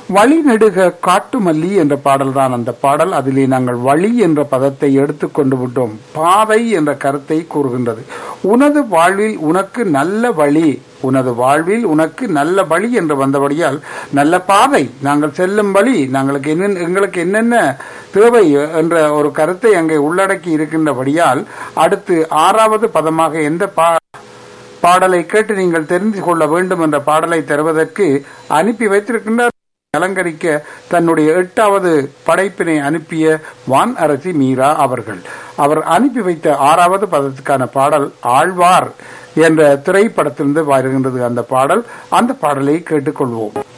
வழி நெடுக காட்டுமல்லி என்ற பாடல் தான் அந்த பாடல் அதிலே நாங்கள் வழி என்ற பதத்தை எடுத்துக்கொண்டு விட்டோம் பாதை என்ற கருத்தை கூறுகின்றது உனது வாழ்வில் உனக்கு நல்ல வழி உனது வாழ்வில் உனக்கு நல்ல வழி என்று வந்தபடியால் நல்ல பாதை நாங்கள் செல்லும் வழி நாங்களுக்கு என்ன எங்களுக்கு என்னென்ன தேவை என்ற ஒரு கருத்தை அங்கே உள்ளடக்கி இருக்கின்றபடியால் அடுத்து ஆறாவது பதமாக எந்த பா பாடலை கேட்டு நீங்கள் தெரிந்து கொள்ள வேண்டும் என்ற பாடலை தருவதற்கு அனுப்பி வைத்திருக்கின்றார் அலங்கரிக்க தன்னுடைய எட்டாவது படைப்பினை அனுப்பிய வான் அரசி மீரா அவர்கள் அவர் அனுப்பி வைத்த ஆறாவது பதத்துக்கான பாடல் ஆழ்வார் என்ற திரைப்படத்திலிருந்து வருகின்றது அந்த பாடல் அந்த பாடலை கேட்டுக்கொள்வோம்